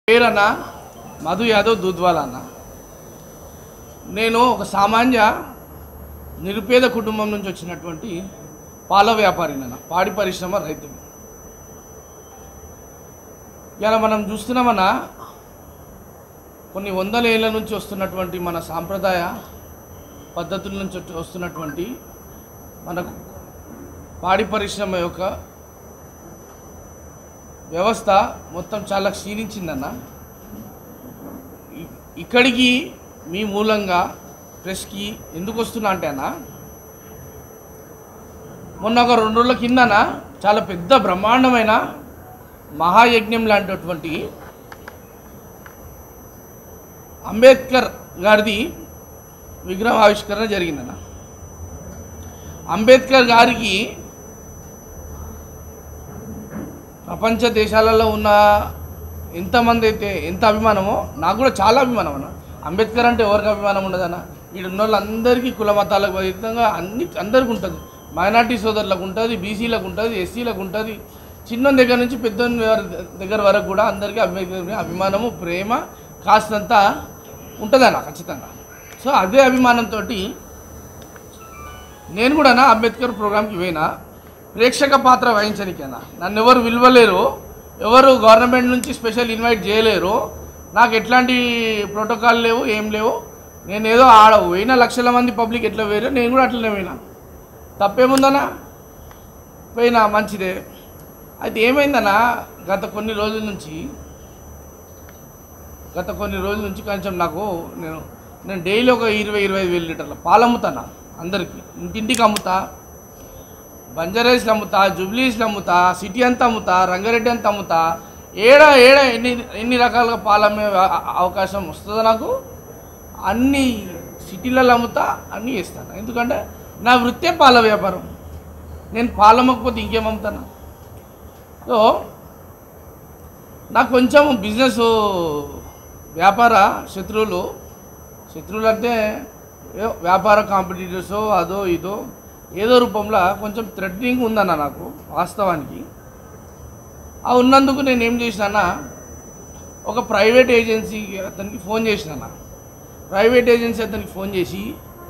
పేరన్న మధు యాదవ్ దూద్వాల అన్న నేను ఒక సామాన్య నిరుపేద కుటుంబం నుంచి వచ్చినటువంటి పాల వ్యాపారిని అన్న పాడి పరిశ్రమ రైతుని ఇలా మనం చూస్తున్నామన్నా కొన్ని వందల ఏళ్ళ నుంచి వస్తున్నటువంటి మన సాంప్రదాయ పద్ధతుల నుంచి వచ్చి- వస్తున్నటువంటి మనకు పాడి పరిశ్రమ యొక్క వ్యవస్థ మొత్తం చాలా క్షీణించిందన్న ఇ- ఇక్కడికి మీ మూలంగా ప్రెస్కి ఎందుకు వస్తున్నా అంటే అన్న మొన్న ఒక రెండు రోజుల కిందన చాలా పెద్ద బ్రహ్మాండమైన మహాయజ్ఞం లాంటిటువంటి అంబేద్కర్ గారిది విగ్రహ ఆవిష్కరణ జరిగిందన్న అంబేద్కర్ గారికి ప్రపంచ దేశాలలో ఉన్న ఎంతమంది అయితే ఎంత అభిమానమో నాకు కూడా చాలా అభిమానం అన్న అంబేద్కర్ అంటే ఎవరికి అభిమానం ఉండదన్న ఇక్కడ ఉన్న వాళ్ళందరికీ కుల మతాలకు విధంగా అన్ని అందరికి ఉంటుంది మైనార్టీ సోదరులకు ఉంటుంది బీసీలకు ఉంటుంది ఎస్సీలకు ఉంటుంది చిన్న దగ్గర నుంచి పెద్ద దగ్గర వరకు కూడా అందరికీ అంబేద్కర్ మీద అభిమానము ప్రేమ కాస్తంత ఉంటుందన్న ఖచ్చితంగా సో అదే అభిమానంతో నేను కూడా నా అంబేద్కర్ ప్రోగ్రామ్కి పోయినా ప్రేక్షక పాత్ర వహించనికైనా నన్ను ఎవరు విలువలేరు ఎవరు గవర్నమెంట్ నుంచి స్పెషల్ ఇన్వైట్ చేయలేరు నాకు ఎట్లాంటి ప్రోటోకాల్ లేవు ఏం లేవు నేను ఏదో ఆడ పోయిన లక్షల మంది పబ్లిక్ ఎట్లా పోయారో నేను కూడా అట్లనే పోయినా తప్పేముందనా పోయినా మంచిదే అయితే ఏమైందన్నా గత కొన్ని రోజుల నుంచి గత కొన్ని రోజుల నుంచి కొంచెం నాకు నేను నేను డైలీ ఒక ఇరవై ఇరవై ఐదు వేల లీటర్ల పాలు అమ్ముతాను అందరికీ ఇంటింటికి అమ్ముతా బంజారాయిస్లు అమ్ముతా జూబ్లీస్లు అమ్ముతా సిటీ అంతా అమ్ముతా రంగారెడ్డి అంతా అమ్ముతా ఏడ ఏడ ఎన్ని ఎన్ని రకాలుగా పాలు అమ్మే అ- అవకాశం వస్తుందో నాకు అన్ని సిటీలలో అమ్ముతా అన్నీ చేస్తాను ఎందుకంటే నా వృత్తే పాల వ్యాపారం నేను పాలు అమ్మకపోతే ఇంకేం అమ్ముతాను సో నాకు కొంచెం బిజినెస్ వ్యాపార శత్రువులు శత్రువులు అంటే ఏదో వ్యాపార కాంపిటీటర్స్ అదో ఇదో ఏదో రూపంలో కొంచెం థ్రెటనింగ్ ఉందన్న నాకు వాస్తవానికి ఆ ఉన్నందుకు నేను ఏం చేసినా ఒక ప్రైవేట్ ఏజెన్సీ అతనికి ఫోన్ చేసిన ప్రైవేట్ ఏజెన్సీ అతనికి ఫోన్ చేసి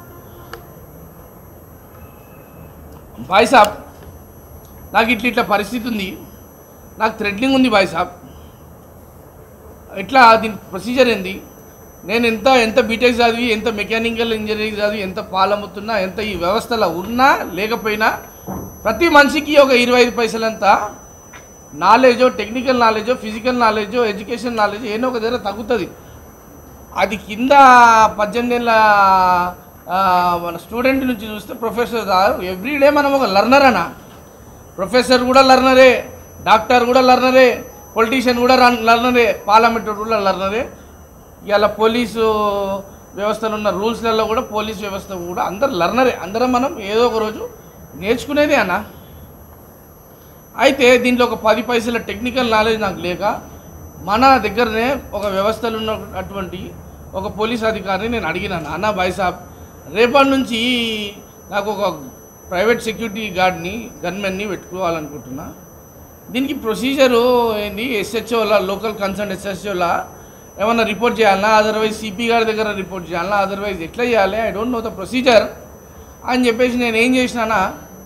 బాయ్ సాబ్ నాకు ఇట్లా ఇట్లా పరిస్థితి ఉంది నాకు థ్రెడ్లింగ్ ఉంది బాయ్ సాబ్ ఎట్లా దీని ప్రొసీజర్ ఏంది నేను ఎంత ఎంత బీటెక్ చదివి ఎంత మెకానికల్ ఇంజనీరింగ్ చదివి ఎంత పాలమ్ముతున్నా ఎంత ఈ వ్యవస్థలో ఉన్నా లేకపోయినా ప్రతి మనిషికి ఒక ఇరవై ఐదు పైసలంత నాలెడ్జో టెక్నికల్ నాలెడ్జో ఫిజికల్ నాలెడ్జో ఎడ్యుకేషన్ నాలెడ్జ్ ఏదో ఒక దగ్గర తగ్గుతుంది అది కింద పద్దెనిమిది ఏళ్ళ ఆ, మన స్టూడెంట్ నుంచి చూస్తే ప్రొఫెసర్ ఎవ్రీడే మనం ఒక లర్నర్ అన్న ప్రొఫెసర్ కూడా లర్నరే డాక్టర్ కూడా లర్నరే పొలిటీషియన్ కూడా రన్ లర్నరే పార్లమెంటర్ కూడా లర్నరే ఇవాళ పోలీసు వ్యవస్థలో ఉన్న రూల్స్లలో కూడా పోలీస్ వ్యవస్థ కూడా అందరు లర్నరే అందరం మనం ఏదో ఒక రోజు నేర్చుకునేదే అన్న అయితే దీంట్లో ఒక పది పైసల టెక్నికల్ నాలెడ్జ్ నాకు లేక మన దగ్గరనే ఒక వ్యవస్థలో ఉన్నటువంటి ఒక పోలీస్ అధికారిని నేను అడిగినాను అన్న బాయ్ సాబ్ రేపటి నుంచి నాకు ఒక ప్రైవేట్ సెక్యూరిటీ గార్డ్ని గన్మెన్ని పెట్టుకోవాలనుకుంటున్నా దీనికి ప్రొసీజరు ఏంది ఎస్హెచ్ఓలా లోకల్ కన్సర్న్ ఎస్హెచ్ఓలా ఏమన్నా రిపోర్ట్ చేయాలన్నా అదర్వైజ్ సిపి గారి దగ్గర రిపోర్ట్ చేయాలన్నా అదర్వైజ్ ఎట్లా చేయాలి I don't know the procedure అని చెప్పేసి నేను ఏం చేసినానా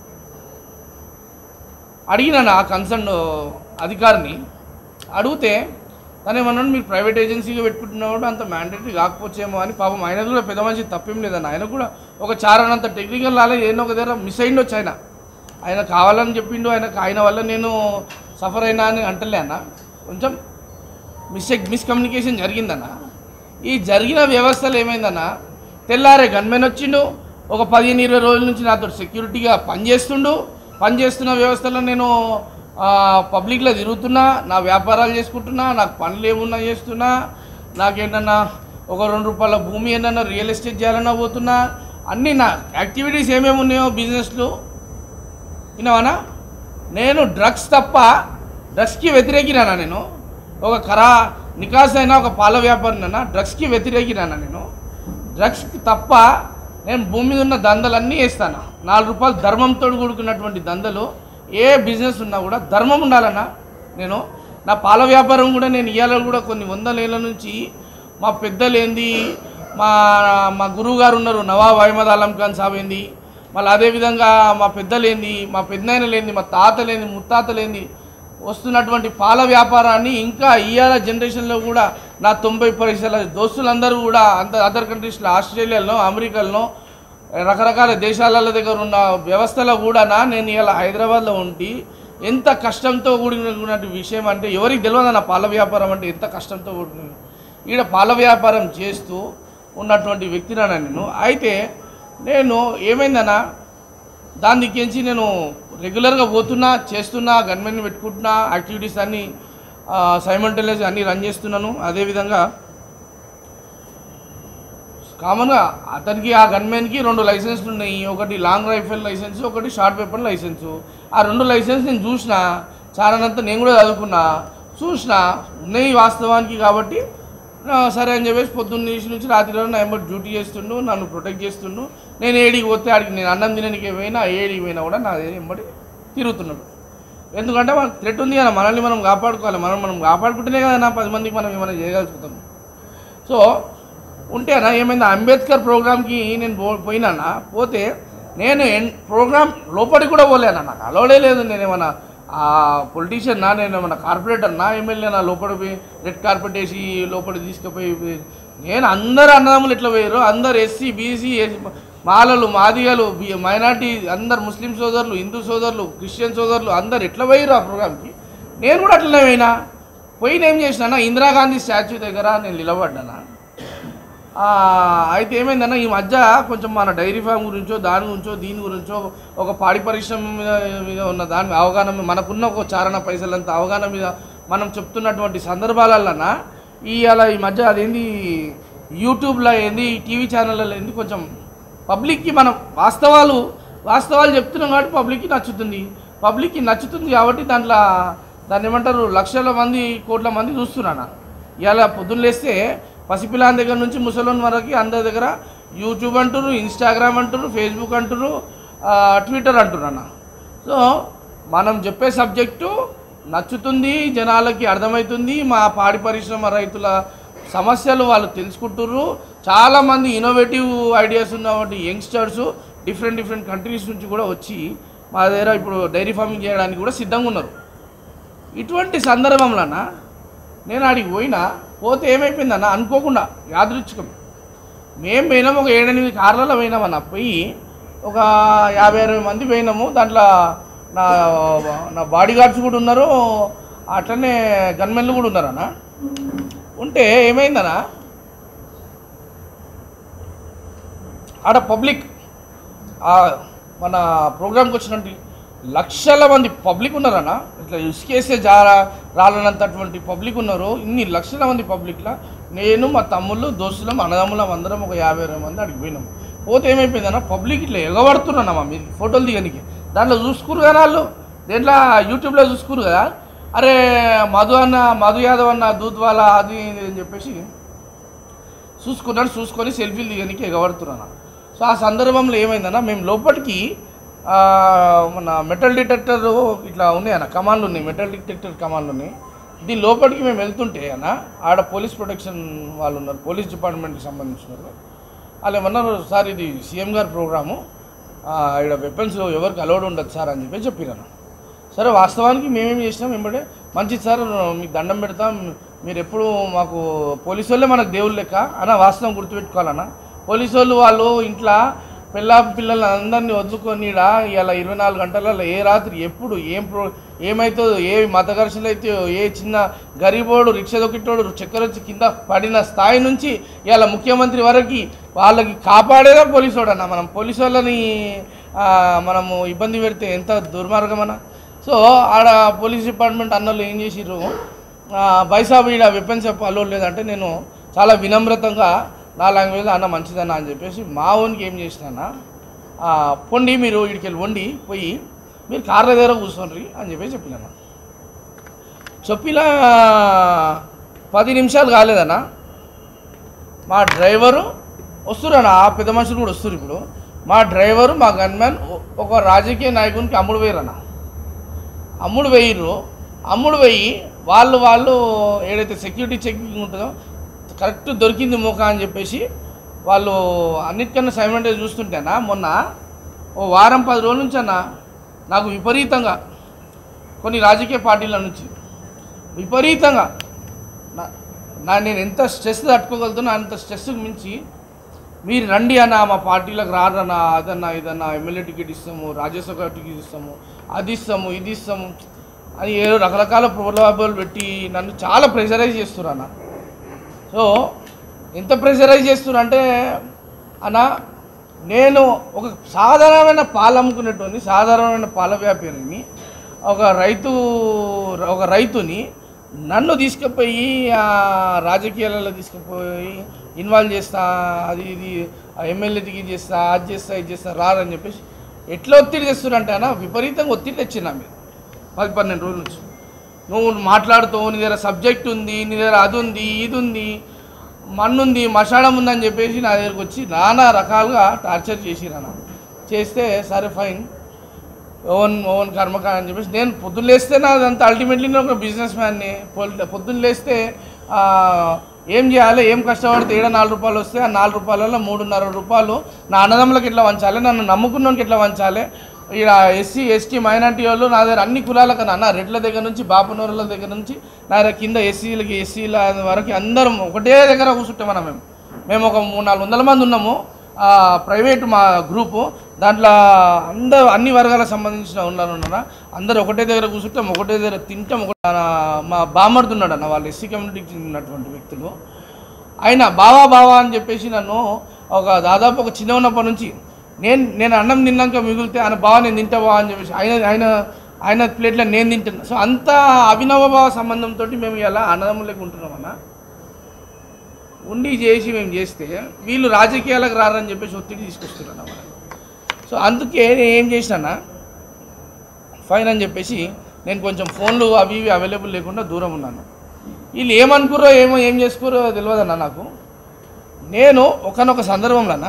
అడిగినాను ఆ కన్సర్న్ అధికారిని అడిగితే తను ఏమన్నాడు మీరు ప్రైవేట్ ఏజెన్సీగా పెట్టుకుంటున్నప్పుడు అంత మ్యాండేటరీ కాకపోవచ్చేమో అని పాపం ఆయన కూడా పెద్ద మనిషి తప్పేం లేదన్న ఆయన కూడా ఒక చారనంత టెక్నికల్ నాలెడ్జ్ ఏదో ఒక దగ్గర మిస్ అయిండొచ్చు ఆయన ఆయన కావాలని చెప్పిండు ఆయన ఆయన వల్ల నేను సఫర్ అయినా అని అంటలే అన్న కొంచెం మిస్టేక్ మిస్కమ్యూనికేషన్ జరిగిందన్న ఈ జరిగిన వ్యవస్థలు ఏమైందన్న తెల్లారే గన్మెన్ వచ్చిండు ఒక పదిహేను ఇరవై రోజుల నుంచి నాతో సెక్యూరిటీగా పనిచేస్తుండు పనిచేస్తున్న వ్యవస్థలో నేను ఆ, పబ్లిక్లో తిరుగుతున్నా నా వ్యాపారాలు చేసుకుంటున్నా నాకు పనులు ఏమున్నా చేస్తున్నా నాకేంటన్నా ఒక రెండు రూపాయల భూమి ఏమన్నా రియల్ ఎస్టేట్ చేయాలన్నా పోతున్నా అన్నీ నా యాక్టివిటీస్ ఏమేమి ఉన్నాయో బిజినెస్లు విన్నావానా నేను డ్రగ్స్ తప్ప డ్రగ్స్కి వ్యతిరేకినానా నేను ఒక కరా నికాస్ అయినా ఒక పాల వ్యాపారినైనా డ్రగ్స్కి వ్యతిరేకినానా నేను డ్రగ్స్కి తప్ప నేను భూమి మీద ఉన్న దందలన్నీ వేస్తాను నాలుగు రూపాయలు ధర్మంతో కూడుకున్నటువంటి దందలు ఏ బిజినెస్ ఉన్నా కూడా ధర్మం ఉండాలన్నా నేను నా పాల వ్యాపారం కూడా నేను ఇవాళ కూడా కొన్ని వందల ఏళ్ళ నుంచి మా పెద్దలేంది మా మా గురువు గారు ఉన్నారు నవాబ్ అహ్మద్ ఆలం ఖాన్ సాబ్ ఏంది మళ్ళీ అదేవిధంగా మా పెద్దలేంది మా పెద్దనాయనలేంది మా తాతలేంది ముత్తాతలేంది వస్తున్నటువంటి పాల వ్యాపారాన్ని ఇంకా ఇవాళ జనరేషన్లో కూడా నా తొంభై పైసల దోస్తులందరూ కూడా అంత అదర్ కంట్రీస్లో ఆస్ట్రేలియాలో అమెరికాలో రకరకాల దేశాల దగ్గర ఉన్న వ్యవస్థలో కూడా నేను ఇలా హైదరాబాద్లో ఉండి ఎంత కష్టంతో కూడినటువంటి విషయం అంటే ఎవరికి తెలియదు నా పాల వ్యాపారం అంటే ఎంత కష్టంతో కూడిన ఈడ పాల వ్యాపారం చేస్తూ ఉన్నటువంటి వ్యక్తినా నేను అయితే నేను ఏమైందన్నా దాని దిక్కించి నేను రెగ్యులర్గా పోతున్నా చేస్తున్నా గన్మెన్ పెట్టుకుంటున్నా యాక్టివిటీస్ అన్నీ సైమంటైనస్ అన్నీ రన్ చేస్తున్నాను అదేవిధంగా కామన్గా అతనికి ఆ గన్మెన్కి రెండు లైసెన్స్లు ఉన్నాయి ఒకటి లాంగ్ రైఫిల్ లైసెన్స్ ఒకటి షార్ట్ వెపన్ లైసెన్సు ఆ రెండు లైసెన్స్ నేను చూసిన చాలానంత నేను కూడా చదువుకున్నా చూసిన ఉన్నాయి వాస్తవానికి కాబట్టి ఆ, సరే అని చెప్పేసి పొద్దున్న నుంచి నుంచి రాత్రి వరకు నా ఎంబడి డ్యూటీ చేస్తుండు నన్ను ప్రొటెక్ట్ చేస్తుండు నేను ఏడికి పోతే ఆడికి నేను అన్నం తినడానికి పోయినా ఏడికి పోయినా కూడా నా ఎంబడి తిరుగుతున్నాడు ఎందుకంటే మనకు థ్రెట్ ఉంది కదా మనల్ని మనం కాపాడుకోవాలి మనం మనం కాపాడుకుంటేనే కదా నా పది మందికి మనం ఏమైనా చేయగలుగుతాం సో ఉంటేనా ఏమైంది అంబేద్కర్ ప్రోగ్రామ్కి నేను పో పోయినానా పోతే నేను ఎన్ ప్రోగ్రామ్ లోపలికి కూడా పోలేనా నాకు అలవడే లేదు నేను ఏమన్నా ఆ పొలిటీషియన్ నా నేను ఏమన్నా కార్పొరేటర్ నా ఎమ్మెల్యే నా లోపలికి పోయి రెడ్ కార్పెట్ వేసి లోపలికి తీసుకుపోయి నేను అందరు అన్నదమ్ములు ఎట్లా పోయారు అందరు ఎస్సీ బీసీ మాలలు మాదిగలు బి- మైనార్టీ అందరు ముస్లిం సోదరులు హిందూ సోదరులు క్రిస్టియన్ సోదరులు అందరు ఎట్లా పోయారు ఆ ప్రోగ్రామ్కి నేను కూడా అట్లనే పోయినా పోయిన ఏం చేసినా ఇందిరాగాంధీ స్టాచ్యూ దగ్గర నేను నిలబడ్డానా ఆ, అయితే ఏమైందన్న ఈ మధ్య కొంచెం మన డైరీ ఫామ్ గురించో దాని గురించో దీని గురించో ఒక పాడి పరిశ్రమ మీద మీద ఉన్న దాని అవగాహన మీద మనకున్న ఒక చారణ పైసలంత అవగాహన మీద మనం చెప్తున్నటువంటి సందర్భాలలోన ఈ అలా ఈ మధ్య అదేంది యూట్యూబ్లో ఏంది టీవీ ఛానళ్ళలో ఏంది కొంచెం పబ్లిక్కి మనం వాస్తవాలు వాస్తవాలు చెప్తున్నాం కాబట్టి పబ్లిక్కి నచ్చుతుంది పబ్లిక్కి నచ్చుతుంది కాబట్టి దాంట్లో దాన్ని ఏమంటారు లక్షల మంది కోట్ల మంది చూస్తున్నాను ఇలా పొద్దున్న లేస్తే పసిపిల్లాని దగ్గర నుంచి ముసలోని వరకు అందరి దగ్గర యూట్యూబ్ అంటారు ఇన్స్టాగ్రామ్ అంటారు ఫేస్బుక్ అంటారు ఆ, ట్విట్టర్ అంటారు అన్న సో మనం చెప్పే సబ్జెక్టు నచ్చుతుంది జనాలకి అర్థమవుతుంది మా పాడి పరిశ్రమ రైతుల సమస్యలు వాళ్ళు తెలుసుకుంటుర్రు చాలామంది ఇన్నోవేటివ్ ఐడియాస్ ఉన్నటువంటి యంగ్స్టర్స్ డిఫరెంట్ డిఫరెంట్ కంట్రీస్ నుంచి కూడా వచ్చి మా దగ్గర ఇప్పుడు డైరీ ఫార్మింగ్ చేయడానికి కూడా సిద్ధంగా ఉన్నారు ఇటువంటి సందర్భంలోన నేను ఆడికి పోయినా పోతే ఏమైపోయిందన్న అనుకోకుండా యాదృచ్ఛికం మేము పోయినాము ఒక ఏడెనిమిది కార్లలో పోయినామన్న పోయి ఒక యాభై అరవై మంది పోయినాము దాంట్లో నా నా బాడీ గార్డ్స్ కూడా ఉన్నారు అట్లనే గన్మెన్లు కూడా ఉన్నారన్న ఉంటే ఏమైందన్నా ఆడ పబ్లిక్ ఆ మన ప్రోగ్రామ్కి వచ్చినటువంటి లక్షల మంది పబ్లిక్ ఉన్నారన్న ఇట్లా ఇసుకేస్తే జారా రాలనంతటువంటి పబ్లిక్ ఉన్నారు ఇన్ని లక్షల మంది పబ్లిక్లా నేను మా తమ్ముళ్ళు దోస్తులం అన్నదమ్ములం అందరం ఒక యాభై అరవై మంది అడిగి పోయినాం పోతే ఏమైపోయిందన్న పబ్లిక్ ఇట్లా ఎగబడుతున్నానమ్మా మీరు ఫోటోలు దిగనికి దాంట్లో చూసుకురు కదా వాళ్ళు దేంట్లో యూట్యూబ్లో చూసుకురు కదా అరే మధు అన్న మధు యాదవ్ అన్న దూద్వాల అది ఇది అని చెప్పేసి చూసుకున్నాను చూసుకొని సెల్ఫీలు దిగడానికి ఎగబడుతున్నాను సో ఆ సందర్భంలో ఏమైందన్న మేము లోపలికి ఆ, మన మెటల్ డిటెక్టర్ ఇట్లా ఉన్నాయి అన్న కమాండ్లు ఉన్నాయి మెటల్ డిటెక్టర్ కమాండ్లు ఉన్నాయి దీని లోపలికి మేము వెళ్తుంటే అన్న ఆడ పోలీస్ ప్రొటెక్షన్ వాళ్ళు ఉన్నారు పోలీస్ డిపార్ట్మెంట్కి సంబంధించిన వాళ్ళు వాళ్ళు ఏమన్నారు సార్ ఇది సీఎం గారి ప్రోగ్రాము ఆ, ఇక్కడ వెపన్స్ ఎవరికి అలౌడ్ ఉండదు సార్ అని చెప్పి చెప్పినాను సరే వాస్తవానికి మేమేం చేసినాం వెంబడే మంచిది సార్ మీకు దండం పెడతాం మీరు ఎప్పుడు మాకు పోలీసు వాళ్ళే మనకు దేవుళ్ళు లెక్క అన్న వాస్తవం గుర్తుపెట్టుకోవాలన్న పోలీసు వాళ్ళు వాళ్ళు ఇంట్లో పిల్ల పిల్లల్ని అందరినీ వదులుకొని ఇలా ఇలా ఇరవై నాలుగు గంటలలో ఏ రాత్రి ఎప్పుడు ఏం ప్రో ఏమవుతుందో ఏ మత ఘర్షణలు అయితే ఏ చిన్న గరీబోడు రిక్ష దొక్కిటోడు చక్కెర వచ్చి కింద పడిన స్థాయి నుంచి ఇలా ముఖ్యమంత్రి వరకు వాళ్ళకి కాపాడేదా పోలీసు వాడు అన్న మనం పోలీసు వాళ్ళని ఆ, మనము ఇబ్బంది పెడితే ఎంత దుర్మార్గమన్నా సో ఆడ పోలీస్ డిపార్ట్మెంట్ అన్నోళ్ళు ఏం చేసిర్రు బైసాబ్ ఈడ వెపన్స్ అలో లేదంటే నేను చాలా వినమ్రతంగా నా లాంగ్వేజ్ అన్న మంచిదన్న అని చెప్పేసి మా ఓన్కి ఏం చేసినా పొండి మీరు ఇక్కడికి వెళ్ళి వండి పోయి మీరు కార్ల దగ్గర కూర్చోండి అని చెప్పేసి చెప్పినాను చెప్పిలా పది నిమిషాలు కాలేదన్నా మా డ్రైవరు వస్తురన్న ఆ పెద్ద మనుషులు కూడా వస్తారు ఇప్పుడు మా డ్రైవరు మా గన్మ్యాన్ ఒక రాజకీయ నాయకునికి అమ్ముడు వేయరన్న అమ్ముడు వేయరు అమ్ముడు వెయ్యి వాళ్ళు వాళ్ళు ఏదైతే సెక్యూరిటీ చెకింగ్ ఉంటుందో కరెక్ట్ దొరికింది మోక అని చెప్పేసి వాళ్ళు అన్నిటికన్నా సైమెంటే చూస్తుంటేనా మొన్న ఓ వారం పది రోజుల నుంచి అన్న నాకు విపరీతంగా కొన్ని రాజకీయ పార్టీల నుంచి విపరీతంగా నా నా నేను ఎంత స్ట్రెస్ తట్టుకోగలుగుతున్నా అంత స్ట్రెస్కి మించి మీరు రండి అన్న మా పార్టీలకు రారన్నా అదన్నా ఇదన్నా ఎమ్మెల్యే టికెట్ ఇస్తాము రాజ్యసభ టికెట్ ఇస్తాము అది ఇస్తాము ఇది ఇస్తాము అని ఏదో రకరకాల ప్రలోభాలు పెట్టి నన్ను చాలా ప్రెషరైజ్ చేస్తున్నారు అన్న సో ఎంత ప్రెషరైజ్ చేస్తున్నారు అంటే అన్న నేను ఒక సాధారణమైన పాలు అమ్ముకునేటువంటి సాధారణమైన పాల వ్యాపారిని ఒక రైతు ఒక రైతుని నన్ను తీసుకుపోయి ఆ రాజకీయాలలో తీసుకుపోయి ఇన్వాల్వ్ చేస్తా అది ఇది ఎమ్మెల్యే దిగి చేస్తా అది చేస్తా ఇది చేస్తా రారని చెప్పేసి ఎట్లా ఒత్తిడి తెస్తున్నారంటే అన్న విపరీతంగా ఒత్తిడి తెచ్చింది నా మీద పది పన్నెండు రోజుల నుంచి నువ్వు మాట్లాడుతావు నీ దగ్గర సబ్జెక్ట్ ఉంది నీ దగ్గర అది ఉంది ఇది ఉంది మన్నుంది మషాడం ఉందని చెప్పేసి నా దగ్గరకు వచ్చి నానా రకాలుగా టార్చర్ చేసిరన్న చేస్తే సరే ఫైన్ ఓన్ ఓన్ కర్మకాండ అని చెప్పేసి నేను పొద్దున్న లేస్తే నాదంతా అల్టిమేట్లీ నేను ఒక బిజినెస్ మ్యాన్ని పొద్దున్న లేస్తే ఆ, ఏం చేయాలి ఏం కష్టపడితే ఏడ నాలుగు రూపాయలు వస్తే ఆ నాలుగు రూపాయలలో మూడున్నర రూపాయలు నా అన్నదమ్ములకు ఎట్లా వంచాలి నన్ను నమ్ముకున్నోనికి ఎట్లా వంచాలి ఇక్కడ ఎస్సీ ఎస్టీ మైనార్టీ వాళ్ళు నా దగ్గర అన్ని కులాలకు అన్న రెడ్ల దగ్గర నుంచి బాపనూరుల దగ్గర నుంచి నా దగ్గర కింద ఎస్సీలకి ఎస్సీల వరకు అందరం ఒకటే దగ్గర కూర్చుంటాం మనం మేము మేము ఒక మూడు నాలుగు వందల మంది ఉన్నాము ఆ, ప్రైవేట్ మా గ్రూపు దాంట్లో అందరూ అన్ని వర్గాలకు సంబంధించిన ఉన్నారు ఉన్నారా అందరూ ఒకటే దగ్గర కూర్చుంటాం ఒకటే దగ్గర తింటాం ఒక మా బామర్ది ఉన్నాడు అన్న వాళ్ళు ఎస్సీ కమ్యూనిటీకి చెందినటువంటి వ్యక్తులు ఆయన బావా బావా అని చెప్పేసి నన్ను ఒక దాదాపు ఒక చిన్న ఉన్నప్పటి నుంచి నేను నేను అన్నం తిన్నాక మిగిలితే ఆయన బావ నేను తింటా బావ అని చెప్పేసి ఆయన ఆయన ఆయన ప్లేట్లో నేను తింటున్నా సో అంత అభినవ భావ సంబంధంతో మేము ఇలా అన్నదమ్ములకి ఉంటున్నాం అన్న ఉండి చేసి మేము చేస్తే వీళ్ళు రాజకీయాలకు రారని చెప్పేసి ఒత్తిడి తీసుకొస్తున్నారు అన్నమాట సో అందుకే నేను ఏం చేసినా ఫైన్ అని చెప్పేసి నేను కొంచెం ఫోన్లు అవి ఇవి అవైలబుల్ లేకుండా దూరం ఉన్నాను వీళ్ళు ఏమనుకుర్రో ఏమో ఏం చేసుకురో తెలియదన్న నాకు నేను ఒకనొక సందర్భంలోనా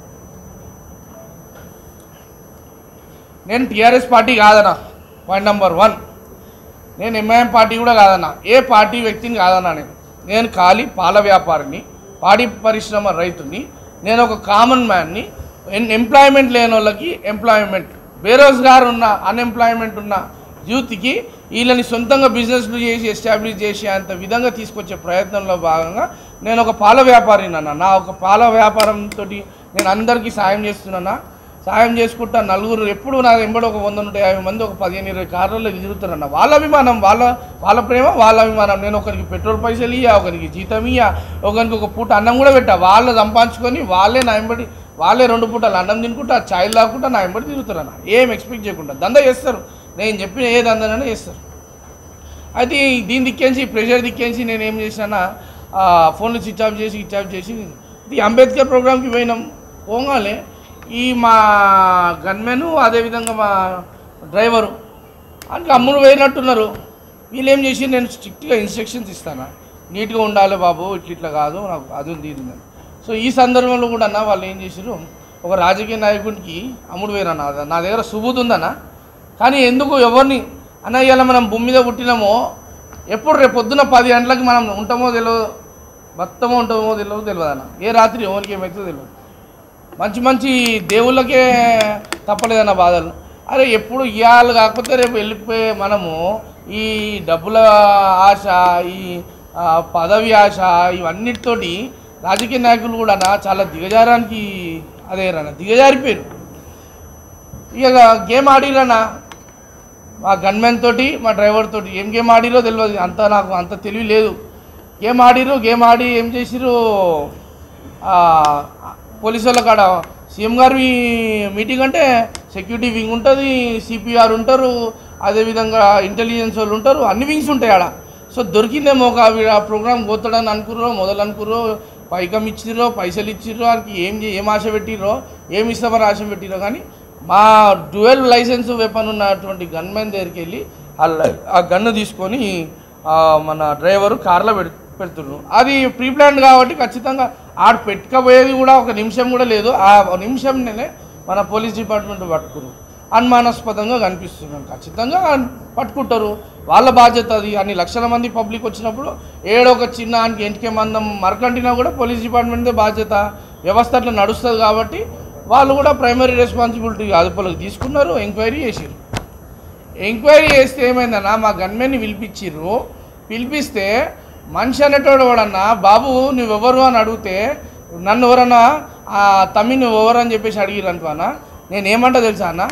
నేను టీఆర్ఎస్ పార్టీ కాదన్నా పాయింట్ నెంబర్ వన్ నేను ఎంఐఎం పార్టీ కూడా కాదన్నా ఏ పార్టీ వ్యక్తిని కాదన్నా నేను నేను ఖాళీ పాల వ్యాపారిని పాడి పరిశ్రమ రైతుని నేను ఒక కామన్ మ్యాన్ని ఎన్- ఎంప్లాయ్మెంట్ లేని వాళ్ళకి ఎంప్లాయ్మెంట్ బేరోజ్గార్ ఉన్న అన్ఎంప్లాయ్మెంట్ ఉన్న యూత్కి వీళ్ళని సొంతంగా బిజినెస్లు చేసి ఎస్టాబ్లిష్ చేసి అంత విధంగా తీసుకొచ్చే ప్రయత్నంలో భాగంగా నేను ఒక పాల వ్యాపారిని అన్న నా ఒక పాల వ్యాపారంతో నేను అందరికీ సాయం చేస్తున్నానా సాయం చేసుకుంటా నలుగురు ఎప్పుడు నా వెంబడి ఒక వంద నూట యాభై మంది ఒక పదిహేను ఇరవై కార్లలో తిరుగుతారన్న వాళ్ళ అభిమానం వాళ్ళ వాళ్ళ ప్రేమ వాళ్ళ అభిమానం నేను ఒకరికి పెట్రోల్ పైసలు ఇయ్యా ఒకరికి జీతం ఇయ్యా ఒకరికి ఒక పూట అన్నం కూడా పెట్టా వాళ్ళు సంపాదించుకొని వాళ్ళే నా వెంబడి వాళ్ళే రెండు పూటలు అన్నం తినుకుంటా ఛాయ్ తాగుకుంటా నా వెంబడి తిరుగుతారన్న ఏం ఎక్స్పెక్ట్ చేయకుండా దందా చేస్తారు నేను చెప్పిన ఏ దందనైనా చేస్తారు అయితే ఈ దీని దిక్కేసి ప్రెషర్ దిక్కేసి నేను ఏం చేసినా ఫోన్లు స్విచ్ ఆఫ్ చేసి స్విచ్ ఆఫ్ చేసి ఈ అంబేద్కర్ ప్రోగ్రామ్కి పోయినాం పోగానే ఈ మా గన్మెను అదేవిధంగా మా డ్రైవరు అంటే అమ్ముడు పోయినట్టున్నారు వీళ్ళు ఏం చేసి నేను స్ట్రిక్ట్గా ఇన్స్ట్రక్షన్స్ ఇస్తాను నీట్గా ఉండాలి బాబు ఇట్లా ఇట్లా కాదు నాకు అది ఉంది ఇది ఉంది అని. సో ఈ సందర్భంలో కూడా అన్న వాళ్ళు ఏం చేశారు ఒక రాజకీయ నాయకుడికి అమ్ముడు పోయినా నా దగ్గర సుబుద్ ఉందన్న కానీ ఎందుకు ఎవరిని అన్న ఇవాళ మనం భూమి మీద పుట్టినామో ఎప్పుడు రేపు పొద్దున పది గంటలకు మనం ఉంటామో తెలియదు బతమో ఉంటామో తెలియదు తెలియదు అన్న ఏ రాత్రి ఎవరికి ఏమవుతుందో తెలియదు మంచి మంచి దేవుళ్ళకే తప్పలేదన్న బాధలు అరే ఎప్పుడు ఇవ్వాలి కాకపోతే రేపు వెళ్ళిపోయే మనము ఈ డబ్బుల ఆశ ఈ ఆ, పదవి ఆశ ఇవన్నిటితోటి రాజకీయ నాయకులు కూడా చాలా దిగజారానికి అదే రన్న దిగజారిపోయారు ఇక గేమ్ ఆడిరన్నా మా గన్మెన్ తోటి మా డ్రైవర్ తోటి ఏం గేమ్ ఆడిరో తెలియదు అంత నాకు అంత తెలివి లేదు గేమ్ ఆడిరు గేమ్ ఆడి ఏం చేసిరు ఆ, పోలీసు వాళ్ళ కాడ సీఎం గారి మీటింగ్ అంటే సెక్యూరిటీ వింగ్ ఉంటుంది సిపిఆర్ ఉంటారు అదేవిధంగా ఇంటెలిజెన్స్ వాళ్ళు ఉంటారు అన్ని వింగ్స్ ఉంటాయి ఆడ సో దొరికిందేమో ఒక ఆ ప్రోగ్రామ్ పోతాడని అనుకుర్రో మొదలు అనుకుర్రో పైకం ఇచ్చిర్రో పైసలు ఇచ్చిర్రో వానికి ఏం చే- ఏం ఆశ పెట్టిర్రో ఏమి ఇస్తామని ఆశ పెట్టిర్రో కానీ మా డ్యూయల్ లైసెన్స్ వెపన్ ఉన్నటువంటి గన్మెన్ దగ్గరికి వెళ్ళి ఆ లై- ఆ గన్ను తీసుకొని ఆ, మన డ్రైవరు కార్లో పెడు పెడుతున్నారు అది ప్రీ ప్లాన్ కాబట్టి ఖచ్చితంగా ఆడ పెట్టుకపోయేది కూడా ఒక నిమిషం కూడా లేదు ఆ నిమిషంలోనే మన పోలీస్ డిపార్ట్మెంట్ పట్టుకురు అనుమానాస్పదంగా కనిపిస్తున్నాను ఖచ్చితంగా పట్టుకుంటారు వాళ్ళ బాధ్యత అది అన్ని లక్షల మంది పబ్లిక్ వచ్చినప్పుడు ఏడో ఒక చిన్న ఆయనకి ఎంటికే మందం మరకంటినా కూడా పోలీస్ డిపార్ట్మెంట్దే బాధ్యత వ్యవస్థ అట్లా నడుస్తుంది కాబట్టి వాళ్ళు కూడా ప్రైమరీ రెస్పాన్సిబిలిటీ అదుపులోకి తీసుకున్నారు ఎంక్వైరీ చేసిరు ఎంక్వైరీ చేస్తే ఏమైందన్నా మా గన్మెన్ని పిలిపించిర్రు పిలిపిస్తే మనిషి అనేటోడు ఎవడన్నా బాబు నువ్వెవరు అని అడిగితే నన్ను ఎవరన్నా ఆ తమ్మి నువ్వు ఎవరు అని చెప్పేసి అడిగిరంటున్నా నేను ఏమంటా తెలుసా అన్న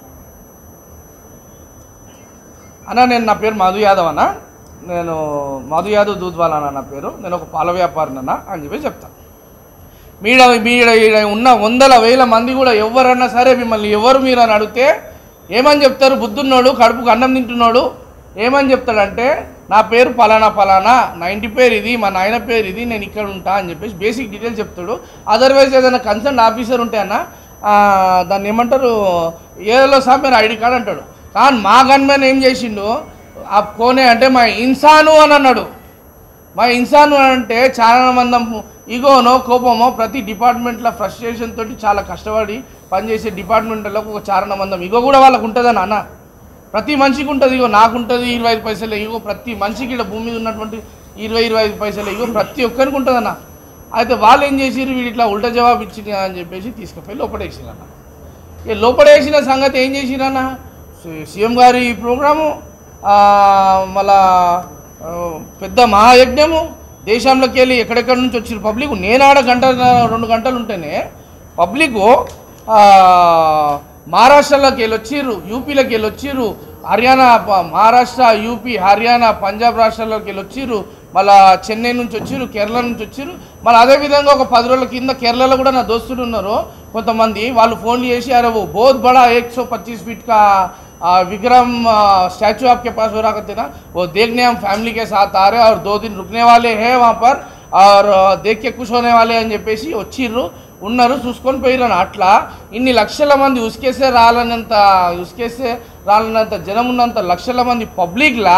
అన్న నేను నా పేరు మధు యాదవ్ అన్న నేను మధు యాదవ్ దూద్వాల అన్న నా పేరు నేను ఒక పాల వ్యాపారిని అన్న అని చెప్పి చెప్తాను మీడ మీడ ఈడ ఉన్న వందల వేల మంది కూడా ఎవరన్నా సరే మిమ్మల్ని ఎవరు మీరు అని అడిగితే ఏమని చెప్తారు బుద్ధున్నోడు కడుపుకు అన్నం తింటున్నాడు ఏమని చెప్తాడంటే నా పేరు పలానా పలానా నా ఇంటి పేరు ఇది మా నాయన పేరు ఇది నేను ఇక్కడ ఉంటా అని చెప్పేసి బేసిక్ డీటెయిల్స్ చెప్తాడు అదర్వైజ్ ఏదైనా కన్సర్న్ ఆఫీసర్ ఉంటే అన్న ఆ, దాన్ని ఏమంటారు ఏదో సా మీరు ఐడి కార్డ్ అంటాడు కానీ మా గన్మెన్ ఏం చేసిండు ఆ కోనే అంటే మా ఇన్సాను అని అన్నాడు మా ఇన్సాన్ అంటే చాలా మందం ఇగోనో కోపమో ప్రతి డిపార్ట్మెంట్లో ఫ్రస్ట్రేషన్ తోటి చాలా కష్టపడి పనిచేసే డిపార్ట్మెంట్లలో ఒక చారణ మందం ఇగో కూడా వాళ్ళకు ఉంటుందని అన్న ప్రతి మనిషికి ఉంటుంది ఇగో నాకు ఉంటుంది ఇరవై ఐదు పైసలు ఇగో ప్రతి మనిషికి ఇక్కడ భూమి మీద ఉన్నటువంటి ఇరవై ఇరవై ఐదు పైసలు ఇగో ప్రతి ఒక్కరికి ఉంటుందన్న అయితే వాళ్ళు ఏం చేసిర్రు వీడు ఇట్లా ఉల్టా జవాబు ఇచ్చింది అని చెప్పేసి తీసుకుపోయి లోపడేసిరన్న ఇక లోపడేసిన సంగతి ఏం చేసిరన్న సి- సీఎం గారి ప్రోగ్రాము ఆ, మళ్ళా ఆ, పెద్ద మహాయజ్ఞము దేశంలోకి వెళ్ళి ఎక్కడెక్కడి నుంచి వచ్చిన పబ్లిక్ నేను ఆడ గంట రెండు గంటలు ఉంటేనే పబ్లిక్ మహారాష్ట్రలోకి వెళ్ళి వచ్చిర్రు యూపీలోకి వెళ్ళి వచ్చిర్రు హర్యానా ప- మహారాష్ట్ర యూపీ హర్యానా పంజాబ్ రాష్ట్రాల్లోకి వెళ్ళి వచ్చిర్రు మళ్ళా చెన్నై నుంచి వచ్చిర్రు కేరళ నుంచి వచ్చిర్రు మళ్ళీ అదేవిధంగా ఒక పది రోజుల కింద కేరళలో కూడా నా దోస్తులు ఉన్నారు కొంతమంది వాళ్ళు ఫోన్లు చేసి అరే वो बहुत बड़ा एक सौ पच्चीस फीट का आ, विक्रम स्टैचू आपके पास हो रहा करते ना वो देखने हम फैमिली के साथ आ रहे हैं और दो दिन रुकने वाले हैं वहाँ पर और आ, देख के खुश होने वाले అని చెప్పేసి వచ్చిర్రు ఉన్నారు చూసుకొని పోయిరని అట్లా ఇన్ని లక్షల మంది ఉసుకేసే రాలనంత ఉసుకేసే రాలనంత జనం ఉన్నంత లక్షల మంది పబ్లిక్లా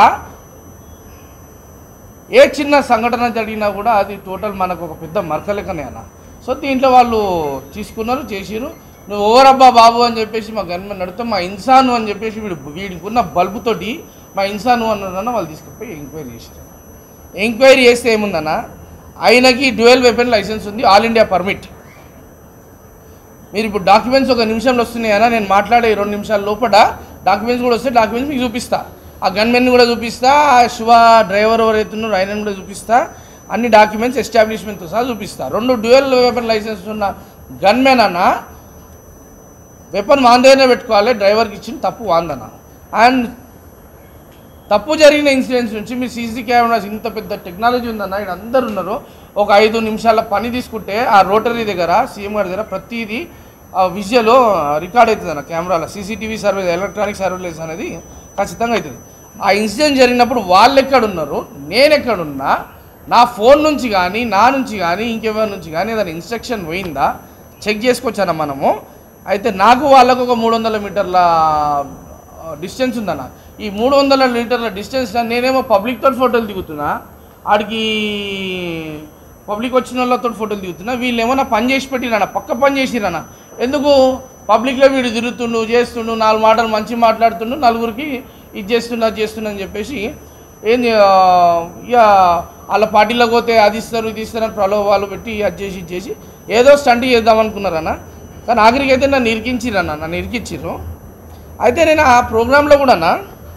ఏ చిన్న సంఘటన జరిగినా కూడా అది టోటల్ మనకు ఒక పెద్ద మరకలెక్కనే అన్న సో దీంట్లో వాళ్ళు తీసుకున్నారు చేసిరు నువ్వు ఓవరబ్బా బాబు అని చెప్పేసి మా గన్మెన్ నడితే మా ఇన్సాను అని చెప్పేసి వీడు వీడికి ఉన్న బల్బుతోటి మా ఇన్సాను అన్నారన్న వాళ్ళు తీసుకుపోయి ఎంక్వైరీ చేశారు ఎంక్వైరీ చేస్తే ఏముందన్న ఆయనకి డ్యూయల్ వెపన్ లైసెన్స్ ఉంది ఆల్ ఇండియా పర్మిట్ మీరు ఇప్పుడు డాక్యుమెంట్స్ ఒక నిమిషంలో వస్తున్నాయన్నా నేను మాట్లాడే ఈ రెండు నిమిషాల లోపల డాక్యుమెంట్స్ కూడా వస్తే డాక్యుమెంట్స్ మీకు చూపిస్తా ఆ గన్మెన్ కూడా చూపిస్తా ఆ శివ డ్రైవర్ ఎవరైతే ఉన్నారో ఆయనను కూడా చూపిస్తా అన్ని డాక్యుమెంట్స్ ఎస్టాబ్లిష్మెంట్తో సహా చూపిస్తా రెండు డ్యూయల్ వెపన్ లైసెన్స్ ఉన్న గన్మెన్ అన్న వెపన్ వాందేనే పెట్టుకోవాలి డ్రైవర్కి ఇచ్చిన తప్పు వాందన అండ్ తప్పు జరిగిన ఇన్సిడెంట్స్ నుంచి మీ సీసీ కెమెరాస్ ఇంత పెద్ద టెక్నాలజీ ఉందన్న ఇక్కడ అందరు ఉన్నారు ఒక ఐదు నిమిషాల పని తీసుకుంటే ఆ రోటరీ దగ్గర సీఎం గారి దగ్గర ప్రతిదీ విజువల్ రికార్డ్ అవుతుంది అన్న కెమెరాలో సీసీటీవీ సర్వీస్ ఎలక్ట్రానిక్ సర్వీలెన్స్ అనేది ఖచ్చితంగా అవుతుంది ఆ ఇన్సిడెంట్ జరిగినప్పుడు వాళ్ళు ఎక్కడ ఉన్నారు నేను ఎక్కడున్నా నా ఫోన్ నుంచి కానీ నా నుంచి కానీ ఇంకెవరి నుంచి కానీ ఏదైనా ఇన్స్ట్రక్షన్ పోయిందా చెక్ చేసుకోవచ్చన్న మనము అయితే నాకు వాళ్ళకు ఒక మూడు వందల మీటర్ల డిస్టెన్స్ ఉందన్న ఈ మూడు వందల మీటర్ల డిస్టెన్స్ నేనేమో పబ్లిక్ తోటి ఫోటోలు దిగుతున్నా ఆడికి పబ్లిక్ వచ్చిన వాళ్ళతో ఫోటోలు దిగుతున్నా వీళ్ళేమో నా పని చేసి పెట్టిరన్న పక్క పని చేసిరన్న ఎందుకు పబ్లిక్లో వీడు తిరుగుతుండు చేస్తుండు నాలుగు మాటలు మంచి మాట్లాడుతుండు నలుగురికి ఇది చేస్తున్నా అది చేస్తున్నా అని చెప్పేసి ఏంది ఆ, ఇక వాళ్ళ పార్టీలోకి పోతే అది ఇస్తారు ఇది ఇస్తారు అని ప్రలోభాలు పెట్టి అది చేసి ఇది చేసి ఏదో స్టంట్ చేద్దాం అనుకున్నారన్న కానీ ఆఖరికి అయితే నన్ను ఇరికించిరన్న నన్ను ఇరికిచ్చిర్రు అయితే నేను ఆ ప్రోగ్రాంలో కూడానా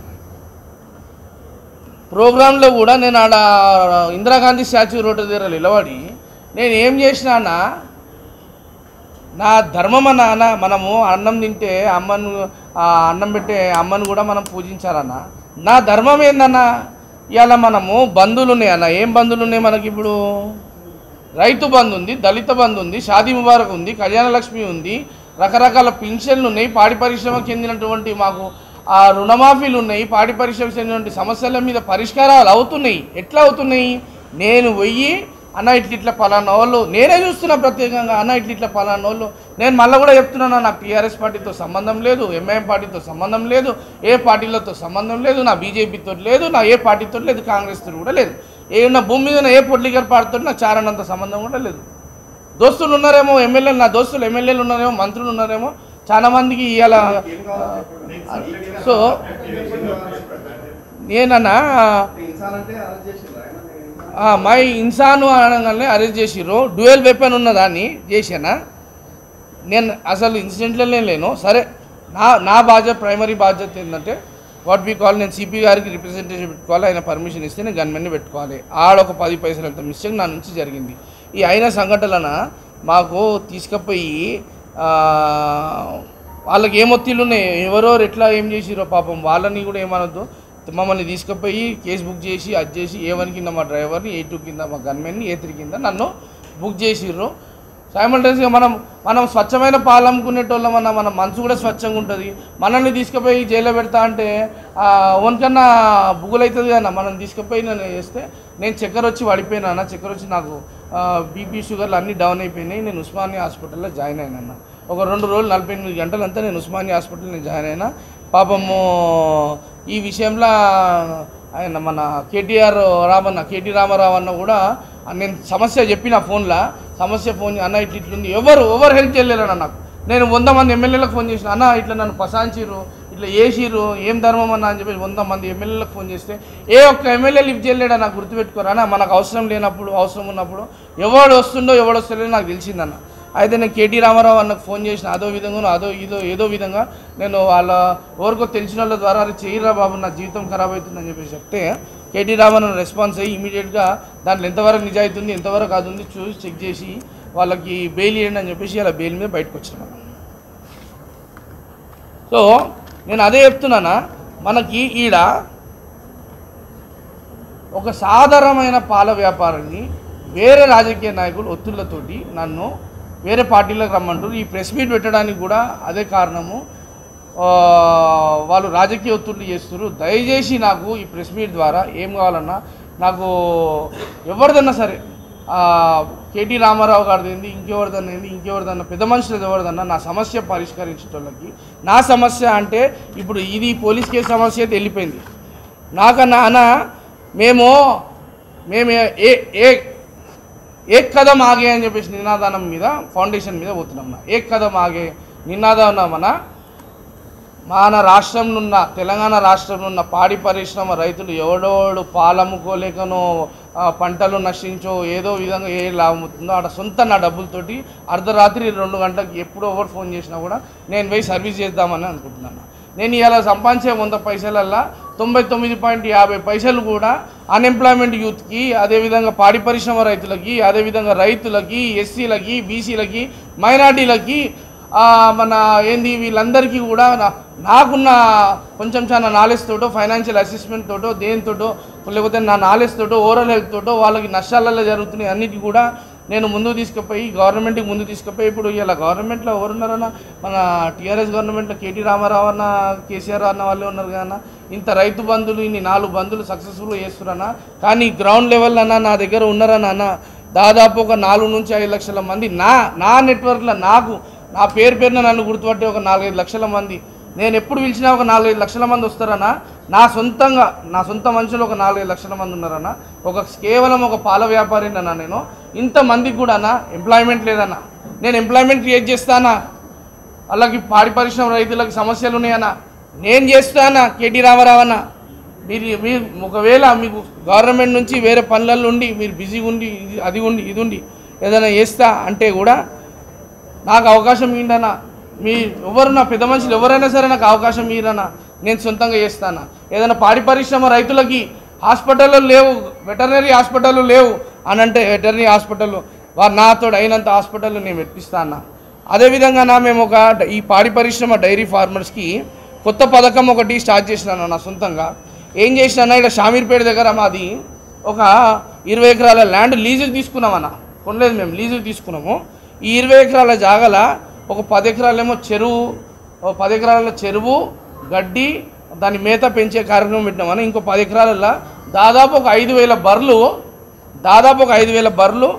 ప్రోగ్రాంలో కూడా నేను ఆడ ఇందిరాగాంధీ స్టాచ్యూ రోడ్డు దగ్గర నిలబడి నేను ఏం చేసినానా నా ధర్మం అన్న అన్న మనము అన్నం తింటే అమ్మను ఆ అన్నం పెట్టే అమ్మను కూడా మనం పూజించాలన్న నా ధర్మం ఏందన్న ఇవాళ మనము బంధువులు ఉన్నాయి అన్న ఏం బంధువులు ఉన్నాయి మనకి ఇప్పుడు రైతు బంధు ఉంది దళిత బంధు ఉంది షాదీ ముబారక్ ఉంది కళ్యాణ లక్ష్మి ఉంది రకరకాల పింఛన్లు ఉన్నాయి పాడి పరిశ్రమకు చెందినటువంటి మాకు ఆ రుణమాఫీలు ఉన్నాయి పాడి పరిశ్రమకు చెందినటువంటి సమస్యల మీద పరిష్కారాలు అవుతున్నాయి ఎట్లా అవుతున్నాయి నేను పోయి అన్న ఇట్ల ఇట్లా పలానా వాళ్ళు నేనే చూస్తున్నా ప్రత్యేకంగా అన్న ఇట్ల ఇట్లా పలానా వాళ్ళు నేను మళ్ళీ కూడా చెప్తున్నాను నాకు టీఆర్ఎస్ పార్టీతో సంబంధం లేదు ఎంఐఎం పార్టీతో సంబంధం లేదు ఏ పార్టీలతో సంబంధం లేదు నా బీజేపీతో లేదు నా ఏ పార్టీతో లేదు కాంగ్రెస్తో కూడా లేదు ఏ నా భూమి మీద ఉన్న ఏ పొలిటికల్ పార్టీతో నాకు చారనంత సంబంధం కూడా లేదు దోస్తులు ఉన్నారేమో ఎమ్మెల్యేలు నా దోస్తులు ఎమ్మెల్యేలు ఉన్నారేమో మంత్రులు ఉన్నారేమో చాలా మందికి ఇవాళ సో నేనన్నా ఆ, మై ఇన్సాను అనగానే అరెస్ట్ చేసిర్రు డ్యూయల్ వెపన్ ఉన్నదాన్ని చేసానా నేను అసలు ఇన్సిడెంట్లోనే లేను సరే నా నా బాధ్యత ప్రైమరీ బాధ్యత ఏంటంటే వాట్ వీ కాల్ నేను సిపి గారికి రిప్రజెంటేషన్ పెట్టుకోవాలి ఆయన పర్మిషన్ ఇస్తే నేను గన్మెన్ని పెట్టుకోవాలి ఆడ ఒక పది పైసలు అంత మిస్టేక్ నా నుంచి జరిగింది ఈ అయిన సంఘటనల మాకు తీసుకుపోయి ఆ, వాళ్ళకి ఏం ఒత్తిళ్ళు ఉన్నాయి ఎవరో ఎట్లా ఏం చేసిరో పాపం వాళ్ళని కూడా ఏమనొద్దు మమ్మల్ని తీసుకుపోయి కేసు బుక్ చేసి అది చేసి ఏ వన్ కింద మా డ్రైవర్ని ఏ టూ కింద మా గన్మెన్ని ఏ త్రీ కింద నన్ను బుక్ చేసిర్రు సైమల్టేనియస్గా మనం మనం స్వచ్ఛమైన పాలు అమ్ముకునేటోళ్ళం అన్న మన మనసు కూడా స్వచ్ఛంగా ఉంటుంది మనల్ని తీసుకుపోయి జైల్లో పెడతా అంటే ఓన్కన్నా బుగులవుతుంది కదా మనం తీసుకుపోయి నేను చేస్తే నేను చక్కెర వచ్చి పడిపోయినా అన్న చక్కెర వచ్చి నాకు బీపీ షుగర్లు అన్నీ డౌన్ అయిపోయినాయి నేను ఉస్మానియా హాస్పిటల్లో జాయిన్ అయినా ఒక రెండు రోజులు నలభై ఎనిమిది గంటలంతా నేను ఉస్మానియా హాస్పిటల్ నేను జాయిన్ అయినా పాపము ఈ విషయంలో ఆయన మన కేటీఆర్ రామన్న కేటీ రామారావు అన్న కూడా నేను సమస్య చెప్పిన ఫోన్లో సమస్య ఫోన్ అన్న ఇట్లా ఇట్లుంది ఎవరు ఎవరు హెల్ప్ చేయలేరన్న నాకు నేను వంద మంది ఎమ్మెల్యేలకు ఫోన్ చేసిన అన్న ఇట్లా నన్ను పసాంచిర్రు ఇట్లా వేసిర్రు ఏం ధర్మం అన్న అని చెప్పేసి వంద మంది ఎమ్మెల్యేలకు ఫోన్ చేస్తే ఏ ఒక్క ఎమ్మెల్యే లిఫ్ట్ చేయలేడా నాకు గుర్తుపెట్టుకోరా అన్న మనకు అవసరం లేనప్పుడు అవసరం ఉన్నప్పుడు ఎవడు వస్తుండో ఎవడు వస్తలేదో నాకు తెలిసిందన్న అయితే నేను కేటీ రామారావు అన్నకు ఫోన్ చేసిన అదో విధంగా అదో ఇదో ఏదో విధంగా నేను వాళ్ళ ఎవరికో తెలిసిన వాళ్ళ ద్వారా అరే చేయరా బాబు నా జీవితం ఖరాబ్ అవుతుందని చెప్పేసి చెప్తే కేటీ రామారావు రెస్పాన్స్ అయ్యి ఇమీడియట్గా దాంట్లో ఎంతవరకు నిజాయితీ ఉంది ఎంతవరకు అది ఉంది చూసి చెక్ చేసి వాళ్ళకి బెయిల్ ఇవ్వండి అని చెప్పేసి అలా బెయిల్ మీద బయటకు వచ్చిన సో నేను అదే చెప్తున్నానా మనకి ఈడ ఒక సాధారణమైన పాల వ్యాపారాన్ని వేరే రాజకీయ నాయకులు ఒత్తిళ్లతోటి నన్ను వేరే పార్టీలకు రమ్మంటారు ఈ ప్రెస్ మీట్ పెట్టడానికి కూడా అదే కారణము ఆ, వాళ్ళు రాజకీయ ఒత్తిళ్ళు చేస్తారు దయచేసి నాకు ఈ ప్రెస్ మీట్ ద్వారా ఏం కావాలన్నా నాకు ఎవరిదన్నా సరే ఆ, కేటీ రామారావు గారిది ఏంది ఇంకెవరిదన్నా ఏంది ఇంకెవరిదన్నా పెద్ద మనుషులది ఎవరిదన్నా నా సమస్య పరిష్కరించేటోళ్ళకి నా సమస్య అంటే ఇప్పుడు ఇది పోలీస్ కేసు సమస్య అయితే వెళ్ళిపోయింది నాకన్నా అన్న మేము మేము ఏ ఏ ఏక్ కదం ఆగే అని చెప్పేసి నినాదానం మీద ఫౌండేషన్ మీద పోతున్నాం నా. ఏక్ కదం ఆగే నినాదానం మన మన రాష్ట్రంలో ఉన్న తెలంగాణ రాష్ట్రంలో ఉన్న పాడి పరిశ్రమ రైతులు ఎవడోడు పాలమ్ముకోలేకనో ఆ, పంటలు నశించో ఏదో విధంగా ఏ లాభం అవుతుందో ఆడ సొంత నా డబ్బులతోటి అర్ధరాత్రి రెండు గంటలకు ఎప్పుడో ఎవరు ఫోన్ చేసినా కూడా నేను పోయి సర్వీస్ చేద్దామని అనుకుంటున్నాను నేను ఇలా సంపాదించే వంద పైసలల్లా తొంభై తొమ్మిది పాయింట్ యాభై పైసలు కూడా అన్ఎంప్లాయ్మెంట్ యూత్కి అదేవిధంగా పాడి పరిశ్రమ రైతులకి అదేవిధంగా రైతులకి ఎస్సీలకి బీసీలకి మైనార్టీలకి ఆ, మన ఏంది వీళ్ళందరికీ కూడా నా- నాకున్న కొంచెం చాలా నాలెడ్జ్ తోటో ఫైనాన్షియల్ అసిస్మెంట్ తోటో దేనితోటో లేకపోతే నా నాలెడ్జ్ తోటో ఓవరాల్ హెల్త్ తోటో వాళ్ళకి నష్టాలలో జరుగుతున్నాయి అన్నిటి కూడా నేను ముందుకు తీసుకుపోయి గవర్నమెంట్కి ముందు తీసుకుపోయి ఇప్పుడు ఇలా గవర్నమెంట్లో ఎవరున్నారన్న మన టీఆర్ఎస్ గవర్నమెంట్లో కేటీ రామారావు అన్న కేసీఆర్ అన్న వాళ్ళే ఉన్నారు కదా ఇంత రైతు బంధులు ఇన్ని నాలుగు బంధులు సక్సెస్ఫుల్గా చేస్తున్నారన్న కానీ గ్రౌండ్ లెవెల్ అన్న నా దగ్గర ఉన్నారన్న అన్న దాదాపు ఒక నాలుగు నుంచి ఐదు లక్షల మంది నా నా నెట్వర్క్లో నాకు నా పేరు పేరున నన్ను గుర్తుపట్టే ఒక నాలుగైదు లక్షల మంది నేను ఎప్పుడు పిలిచినా ఒక నాలుగైదు లక్షల మంది వస్తారన్నా నా సొంతంగా నా సొంత మనుషులు ఒక నాలుగైదు లక్షల మంది ఉన్నారన్న ఒక కేవలం ఒక పాల వ్యాపారినన్నా నేను ఇంతమందికి కూడా అన్న ఎంప్లాయ్మెంట్ లేదన్నా నేను ఎంప్లాయ్మెంట్ క్రియేట్ చేస్తానా అలాగే పాడి పరిశ్రమ రైతులకు సమస్యలు ఉన్నాయన్నా నేను చేస్తానా కేటీ రామారావు అన్న మీరు మీరు ఒకవేళ మీకు గవర్నమెంట్ నుంచి వేరే పనులలో ఉండి మీరు బిజీగా ఉండి ఇది- అది ఉండి ఇది ఉండి ఏదైనా చేస్తా అంటే కూడా నాకు అవకాశం ఇవ్వండి మీ ఎవరు నా పెద్ద మనుషులు ఎవరైనా సరే నాకు అవకాశం ఇవ్వరన్నా నేను సొంతంగా చేస్తాను ఏదైనా పాడి పరిశ్రమ రైతులకి హాస్పిటల్లో లేవు వెటర్నరీ హాస్పిటల్ లేవు అని అంటే వెటర్నరీ హాస్పిటల్ వారు నాతో అయినంత హాస్పిటల్ నేను పెట్టిస్తా అన్న అదేవిధంగా నా మేము ఒక డ- ఈ పాడి పరిశ్రమ డైరీ ఫార్మర్స్కి కొత్త పథకం ఒకటి స్టార్ట్ చేసినాను నా సొంతంగా ఏం చేసినా ఇక్కడ షామీర్పేట దగ్గర మాది ఒక ఇరవై ఎకరాల ల్యాండ్ లీజుకి తీసుకున్నామన్న కొనలేదు మేము లీజుకి తీసుకున్నాము ఈ ఇరవై ఎకరాల జాగల ఒక పది ఎకరాలేమో చెరువు ఒక పది ఎకరాల చెరువు గడ్డి దాని మేత పెంచే కార్యక్రమం పెట్టినామని ఇంకో పది ఎకరాలలో దాదాపు ఒక ఐదు వేల బర్రెలు దాదాపు ఒక ఐదు వేల బర్రెలు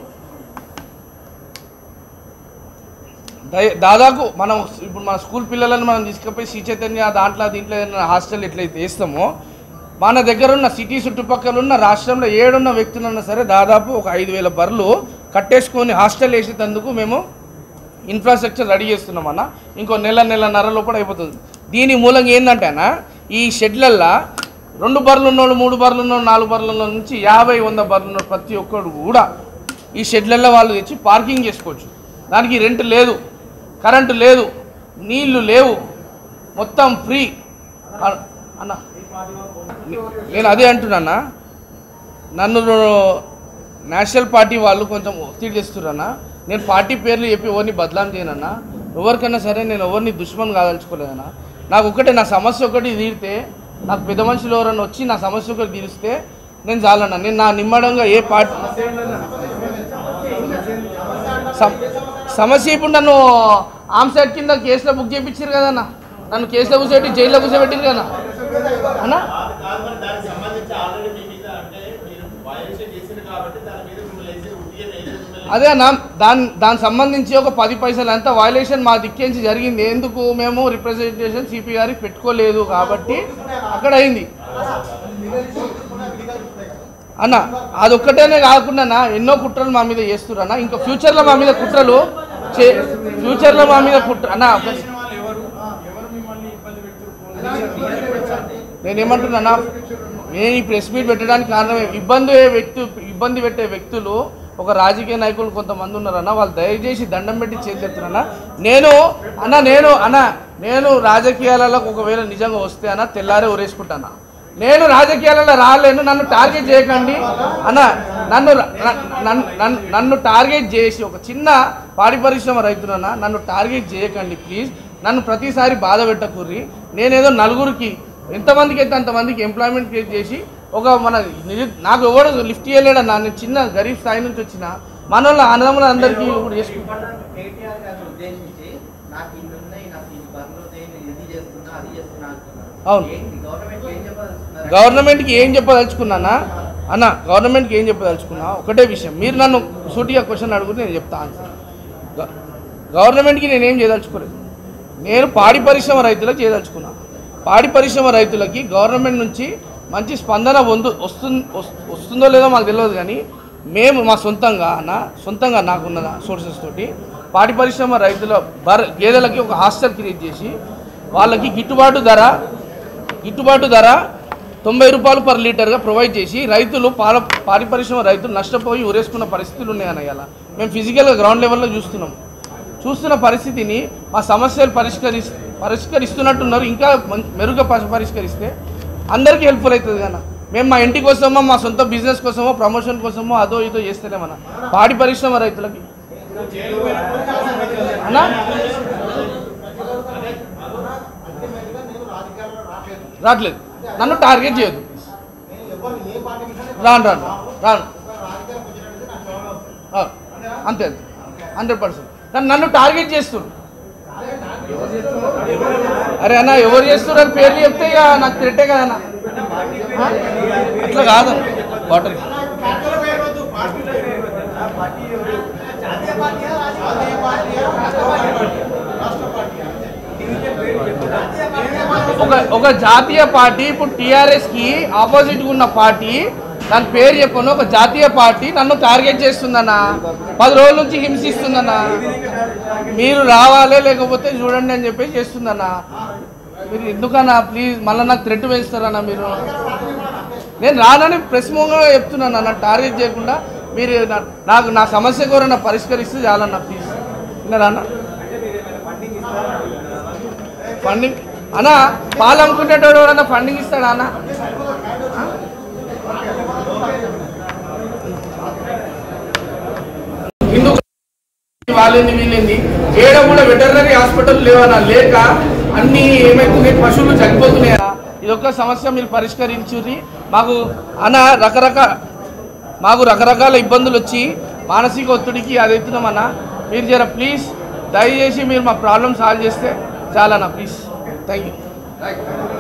దయ- దాదాపు మనం ఇప్పుడు మన స్కూల్ పిల్లలను మనం తీసుకుపోయి శ్రీ చైతన్య దాంట్లో దీంట్లో ఏదైనా హాస్టల్ ఎట్లయితే వేస్తామో మన దగ్గర ఉన్న సిటీ చుట్టుపక్కల ఉన్న రాష్ట్రంలో ఏడున్న వ్యక్తులన్నా సరే దాదాపు ఒక ఐదు వేల బర్రెలు కట్టేసుకొని హాస్టల్ వేసేటందుకు మేము ఇన్ఫ్రాస్ట్రక్చర్ రెడీ చేస్తున్నాం అన్న ఇంకో నెల నెలన్నర లోపల అయిపోతుంది దీని మూలంగా ఏంటంటే అన్న ఈ షెడ్లల్లో రెండు బర్రెలు ఉన్నోళ్ళు మూడు బర్రెలు ఉన్నోళ్ళు నాలుగు బర్రెల ఉన్నోళ్ళ నుంచి యాభై వంద బర్రెలు ఉన్న ప్రతి ఒక్కడు కూడా ఈ షెడ్లలో వాళ్ళు తెచ్చి పార్కింగ్ చేసుకోవచ్చు దానికి రెంట్ లేదు కరెంటు లేదు నీళ్లు లేవు మొత్తం ఫ్రీ అ- అన్న నేను అదే అంటున్నానా నన్ను నేషనల్ పార్టీ వాళ్ళు కొంచెం ఒత్తిడి తెస్తున్నారన్నా నేను పార్టీ పేర్లు చెప్పి ఎవరిని బదలాం చేయనన్నా ఎవరికైనా సరే నేను ఎవరిని దుష్మన్ కాదలుచుకోలేదన్నా నాకు ఒకటే నా సమస్య ఒకటి తీరితే నాకు పెద్ద మనుషులు ఎవరైనా వచ్చి నా సమస్య ఒకటి తీరిస్తే నేను చాలన్నా నేను నా నిమ్మడంగా ఏ పార్టీ సమ- సమస్య ఇప్పుడు నన్ను ఆమ్సైడ్ కింద కేసులో బుక్ చేయించారు కదన్నా నన్ను కేసులో కూర్చోబెట్టి జైల్లో కూర్చోబెట్టారు కదా అన్నా దానికి సంబంధించి ఆల్రెడీ మీ మీద అంటే మీరు వయలేషన్ చేసింది కాబట్టి దాని మీద మిమ్మల్ని వేసి ఉట్టిగా వేయలేదు మిమ్మల్ని అదే అన్న దాని దానికి సంబంధించి ఒక పది పైసలు అంత వైలేషన్ మా దిక్కేంచి జరిగింది ఎందుకు మేము రిప్రజెంటేషన్ సిపి గారికి పెట్టుకోలేదు కాబట్టి అక్కడ అయింది అన్న అదొక్కటేనే కాకుండా అన్న, ఎన్నో కుట్రలు మా మీద చేస్తురన్న ఇంకా ఫ్యూచర్లో మా మీద కుట్రలు చే ఫ్యూచర్లో మా మీద కుట్ర అన్న ఒక- నేనేమంటున్నానా నేను ఈ ప్రెస్ మీట్ పెట్టడానికి కారణం ఇబ్బంది వ్యక్తు ఇబ్బంది పెట్టే వ్యక్తులు ఒక రాజకీయ నాయకులు కొంతమంది ఉన్నారన్న వాళ్ళు దయచేసి దండం పెట్టి చేతున్నా నేను అన్న నేను అన్న నేను రాజకీయాలలో ఒకవేళ నిజంగా వస్తే అన్న తెల్లారే ఉరేసుకుంటానా నేను రాజకీయాలలో రాలేను నన్ను టార్గెట్ చేయకండి అన్న నన్ను నన్ను నన్ను- నన్ను టార్గెట్ చేసి ఒక చిన్న పాడి పరిశ్రమ రైతునన్నా నన్ను టార్గెట్ చేయకండి ప్లీజ్ నన్ను ప్రతిసారి బాధ పెట్టకుర్రి నేనేదో నలుగురికి ఎంతమందికి అయితే అంతమందికి ఎంప్లాయ్మెంట్ క్రియేట్ చేసి ఒక మన నిజ- నాకు ఎవడు లిఫ్ట్ చేయలేడన్నా నేను చిన్న గరీబ్ స్థాయి నుంచి వచ్చిన మన వాళ్ళ అన్నదమ్ముల అందరికీ ఇప్పుడు చేసుకుంటాను కేటీఆర్ గారిని ఉద్దేశించి నాకు ఇన్ని ఉన్నాయి నాకు ఇన్ని బర్రెలు ఉన్నాయి నేను ఇది చేస్తున్నా అది చేస్తున్నా అంటున్నారు అవును. ఏంటి గవర్నమెంట్ ఏం చెప్పదలుచుకున్నారు గవర్నమెంట్కి ఏం చెప్పదలుచుకున్నానా అన్న గవర్నమెంట్కి ఏం చెప్పదలుచుకున్నా ఒకటే విషయం మీరు నన్ను సూటిగా క్వశ్చన్ అడుగుతే నేను చెప్తా ఆన్సర్ గ- గవర్నమెంట్కి నేనేం చేయదలుచుకోలేదు నేను పాడి పరిశ్రమ రైతులకు చేయదలుచుకున్నా పాడి పరిశ్రమ రైతులకి గవర్నమెంట్ నుంచి మంచి స్పందన వందు వస్తుంది వస్తుందో లేదో మాకు తెలియదు కానీ మేము మా సొంతంగా అన్న సొంతంగా నాకున్న సోర్సెస్ తోటి పాడి పరిశ్రమ రైతుల బర్ గేదెలకి ఒక హాస్టల్ క్రియేట్ చేసి వాళ్ళకి గిట్టుబాటు ధర గిట్టుబాటు ధర తొంభై రూపాయలు పర్ లీటర్గా ప్రొవైడ్ చేసి రైతులు పాల పాడి పరిశ్రమ రైతులు నష్టపోయి ఉరేసుకున్న పరిస్థితులు ఉన్నాయన్న ఇలా మేము ఫిజికల్గా గ్రౌండ్ లెవెల్లో చూస్తున్నాం చూస్తున్న పరిస్థితిని మా సమస్యలు పరిష్కరి పరిష్కరిస్తున్నట్టున్నారు ఇంకా మం- మెరుగ్గా పరి- పరిష్కరిస్తే అందరికీ హెల్ప్ఫుల్ అవుతుంది కదా మేము మా ఇంటి కోసమో మా సొంత బిజినెస్ కోసమో ప్రమోషన్ కోసమో అదో ఇదో చేస్తలేమన్నా పాడి పరిశ్రమ రైతులకి అన్నా రావట్లేదు నన్ను టార్గెట్ చేయొద్దు రాను రాను రాను ఆ, అంతే అంతే హండ్రెడ్ పర్సెంట్ నన్ను నన్ను టార్గెట్ చేస్తున్నారు అరే అన్న ఎవరు చేస్తున్నారు అని పేర్లు చెప్తే ఇక నాకు తిట్టే కదన్న ఆ? అట్లా కాదన్న బాటిల్ ఒక ఒక జాతీయ పార్టీ ఇప్పుడు టీఆర్ఎస్కి ఆపోజిట్గా ఉన్న పార్టీ దాని పేరు చెప్పను ఒక జాతీయ పార్టీ నన్ను టార్గెట్ చేస్తుందన్న పది రోజుల నుంచి హింసిస్తుందన్న మీరు రావాలే లేకపోతే చూడండి అని చెప్పి చేస్తుందన్న మీరు ఎందుకన్నా ప్లీజ్ మళ్ళీ నాకు థ్రెట్ వేస్తారన్న మీరు నేను రానని ప్రెస్ మూలంగా చెప్తున్నాను నన్ను టార్గెట్ చేయకుండా మీరు నా- నాకు నా సమస్య కోరన్నా పరిష్కరిస్తే చాలన్న ప్లీజ్ విన్నారా ఫండింగ్ అన్న పాలు అమ్ముకునేటోడు ఎవడన్నా ఫండింగ్ ఇస్తాడా అన్న హిందూ వాళ్ళేంది వీళ్ళేంది ఏడ కూడా వెటర్నరీ హాస్పిటల్ లేవన్నా లేక అన్ని ఏమైతుంది పశువులు చనిపోతున్నాయా ఇదొక సమస్య మీరు పరిష్కరించుర్రి మాకు అన్న రకరకాల మాకు రకరకాల ఇబ్బందులు వచ్చి మానసిక ఒత్తిడికి అది అవుతున్నామన్నా మీరు జర ప్లీజ్ దయచేసి మీరు మా ప్రాబ్లమ్ సాల్వ్ చేస్తే చాలన్నా ప్లీజ్ థ్యాంక్ యూ